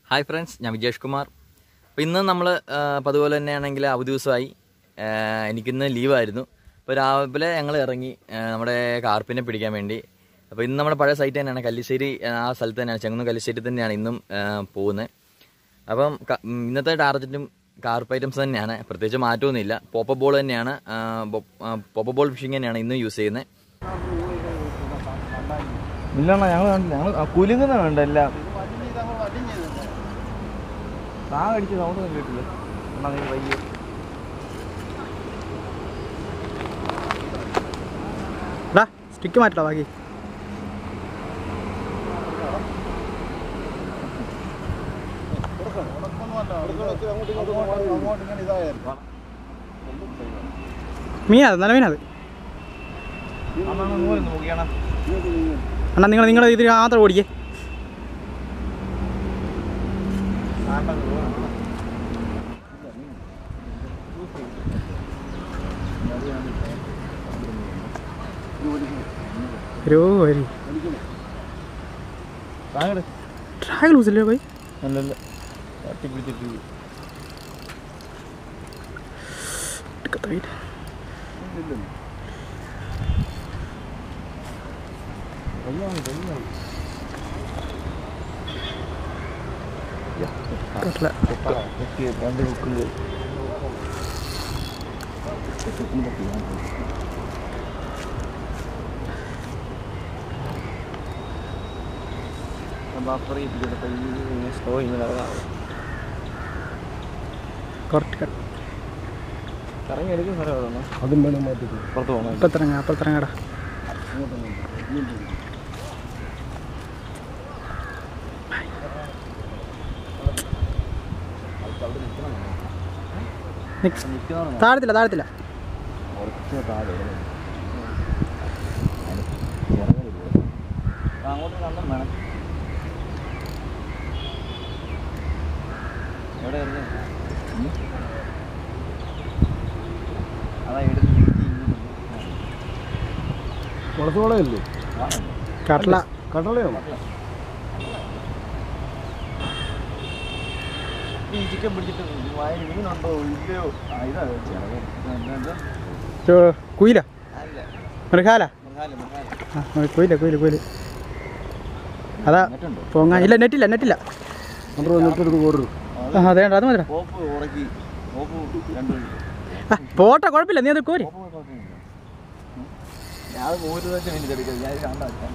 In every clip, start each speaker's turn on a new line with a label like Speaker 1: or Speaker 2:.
Speaker 1: hi friends ഞാൻ വിജേഷ് കുമാർ അപ്പോൾ ഇന്ന് നമ്മൾ അതുപോലെ തന്നെയാണെങ്കിൽ അവധി ദിവസമായി ആ, എനിക്കിന്ന് ലീവായിരുന്നു അപ്പോൾ രാവിലെ ഞങ്ങൾ ഇറങ്ങി ആ, നമ്മുടെ കാർപ്പിനെ പിടിക്കാൻ വേണ്ടി അപ്പോൾ ഇന്ന് നമ്മുടെ പഴയ സൈറ്റ് തന്നെയാണ് കല്ലിശ്ശേരി ആ സ്ഥലത്ത് തന്നെയാണ് ചെങ്ങന്നൂർ കല്ലിശ്ശേരി തന്നെയാണ് ഇന്നും പോകുന്നത് അപ്പം ക- ഉം, ഇന്നത്തെ ടാർഗറ്റും കാർപ്പ് ഐറ്റംസ് തന്നെയാണ് പ്രത്യേകിച്ച് മാറ്റമൊന്നുമില്ല പോപ്പ ബോൾ തന്നെയാണ് പോപ്പ ബോൾ ഫിഷിംഗ് തന്നെയാണ് ഇന്നും യൂസ് ചെയ്യുന്നത്
Speaker 2: ഇല്ലണ്ണ ഞങ്ങൾ കണ്ടില്ല ഞങ്ങൾ കുലുങ്ങുന്ന വേണ്ട എല്ലാം താ അടിച്ച് സൗണ്ട് ഒന്നും കേട്ടില്ല അണ്ണാ നീ വയ്യ
Speaker 3: എടാ സ്റ്റിക്ക് മാറ്റടാ ബാക്കി മീനത് നല്ല മീനത്
Speaker 2: അണ്ണാ നൂറ് നോക്കിയാണ
Speaker 3: അണ്ണാ നിങ്ങൾ നിങ്ങളുടെ ഇതിൽ മാത്രം ഓടിക്കേ ഒരു വരി
Speaker 2: താങ്ങട്
Speaker 3: ട്രാഗ് ലൂസല്ലേ പോയി
Speaker 2: അല്ലല്ല തട്ടി പിടിച്ചിട്ട് രണ്ട് ബുക്കിൽ ബഫർ ചെയ്തിട്ട് സ്ലോ ഇങ്ങനെ
Speaker 3: കറക്റ്റ്
Speaker 2: കറങ്ങി എടുക്കുന്ന സ്ഥലമാണ്
Speaker 4: അതും വേണം മാറ്റിക്കും
Speaker 2: പുറത്ത് പോകണം
Speaker 3: അപ്പത്തിറങ്ങ അപ്പത്തിറങ്ങടാ താഴത്തില്ല താഴത്തില്ല
Speaker 2: കുറച്ച് താഴെ അങ്ങോട്ട് കണ്ടം വേണം എവിടെ ഇറങ്ങി അതാ എടുത്ത്
Speaker 4: കുളത്തോളയല്ലേ
Speaker 3: കട്ടല
Speaker 4: കടളയാണോ
Speaker 2: ഈ ചിക്കൻ പിടിച്ചിട്ട് വായിൽ മീനുണ്ടോ ഇല്ലയോ ആ ഇതാ എന്താ
Speaker 3: ചോ കുയില
Speaker 2: അല്ല
Speaker 3: മൃഗാല
Speaker 2: മൃഗാലയം മൃഗാലയം
Speaker 3: ആ കുയില കുയില കുയില് അതാ
Speaker 2: നെറ്റുണ്ടോ
Speaker 3: പൊങ്ങാൻ ഇല്ല നെറ്റില്ല നെറ്റില്ല
Speaker 4: അത്ര വന്നിട്ടെടുത്ത് കോരും
Speaker 3: ആ അതെ അത് മതിടാ
Speaker 2: പോപ്പ് ഉറക്കി പോപ്പ് രണ്ട്
Speaker 3: ആ, പോട്ടെ കുഴപ്പമില്ല നീ അത് കോരി
Speaker 2: പോപ്പ് കുഴപ്പമൊന്നുമില്ല ഞാൻ മൂന്ന് ദിവസം മിനിറ്റ് എടുക്കുന്നത് ഞാൻ രണ്ടാക്കാം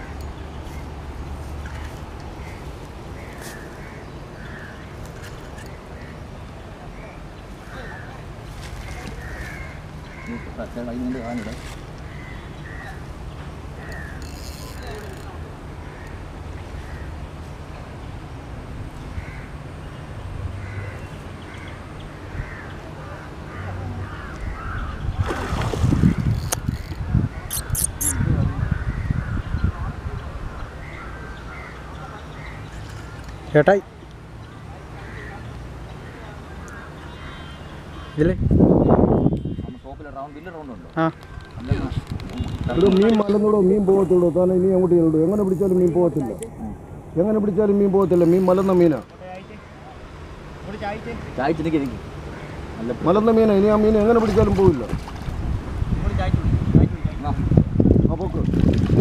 Speaker 2: അതിനുണ്ട് കാണില്ല
Speaker 3: ചേട്ടായി ഇതില്
Speaker 2: ടോപ്പിൽ റൗണ്ട് വലിയ റൗണ്ട് ഉണ്ടോ
Speaker 3: ആ
Speaker 4: ഇത് മീൻ മലന്നൂടോ മീൻ പോകത്തുള്ളൂ താനെ ഇനി അങ്ങോട്ട് ചെല്ലു എങ്ങനെ പിടിച്ചാലും മീൻ പോകത്തില്ല എങ്ങനെ പിടിച്ചാലും മീൻ പോകത്തില്ല മീൻ മലന്ന മീനാ
Speaker 2: ചായച്ച് നിൽക്കി നിൽക്കി നല്ല
Speaker 4: മലന്ന മീനാ ഇനി ആ മീൻ എങ്ങനെ പിടിച്ചാലും പോവില്ല
Speaker 2: ചായച്ച്
Speaker 4: ആ പോക്ക്